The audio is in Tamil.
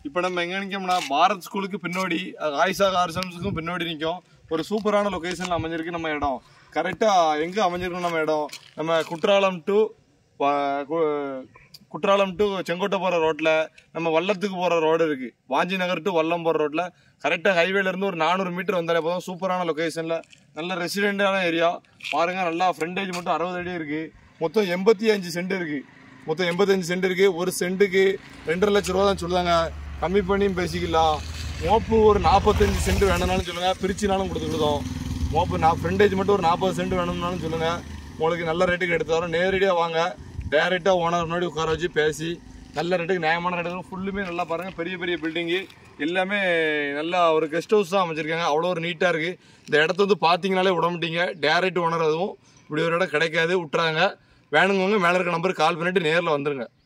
இப்போ நம்ம எங்க நிற்கோம்னா பாரத் ஸ்கூலுக்கு பின்னாடி அது ஆயிஷா கார்சன்ஸுக்கும் பின்னாடி நிற்கும் ஒரு சூப்பரான லொகேஷன்ல அமைஞ்சிருக்கு நம்ம இடம் கரெக்டா எங்க அமைஞ்சிருக்கு நம்ம இடம் நம்ம குற்றாலம் டு குற்றாலம் டு செங்கோட்டை போற ரோட்ல நம்ம வல்லத்துக்கு போற ரோடு இருக்கு வாஞ்சி நகர் டு வல்லம் போற ரோட்ல கரெக்டா ஹைவேல இருந்து ஒரு நானூறு மீட்டர் வந்தாலே போதும் சூப்பரான லொகேஷன்ல நல்ல ரெசிடென்டான ஏரியா பாருங்க நல்லா ஃப்ரண்டேஜ் மட்டும் அறுபது அடி இருக்கு மொத்தம் எண்பத்தி அஞ்சு சென்ட் இருக்கு மொத்தம் எண்பத்தஞ்சு சென்ட் இருக்கு ஒரு சென்ட்டுக்கு ரெண்டரை லட்ச ரூபா தான் சொல்லுதாங்க கம்மி பண்ணியும் பேசிக்கலாம் மோப்பு ஒரு நாற்பத்தஞ்சு சென்ட் வேணும்னாலும் சொல்லுங்க பிரிச்சுனாலும் கொடுத்துக்கிட்டோம் மோப்பு நான் ஃப்ரண்டேஜ் மட்டும் ஒரு நாற்பது சென்ட் வேணும்னாலும் சொல்லுங்க உங்களுக்கு நல்ல ரேட்டுக்கு எடுத்து தரோம் நேரடியாக வாங்க டைரெக்டாக ஓனர் முன்னாடி உட்கார வச்சு பேசி நல்ல ரேட்டுக்கு நியாயமான ரேட்டுக்கு ஃபுல்லுமே நல்லா பாருங்க பெரிய பெரிய பில்டிங்கு எல்லாமே நல்லா ஒரு கெஸ்ட் ஹவுஸ் தான் அமைச்சிருக்காங்க அவ்வளோ ஒரு நீட்டாக இருக்கு இந்த இடத்த வந்து பார்த்தீங்கனாலே விட மாட்டீங்க டேரக்ட் ஓனர் அதுவும் இப்படி ஒரு இடம் கிடைக்காது விட்டுறாங்க வேணுங்கவங்க மேலே இருக்க நம்பருக்கு கால் பண்ணிட்டு நேரில் வந்துருங்க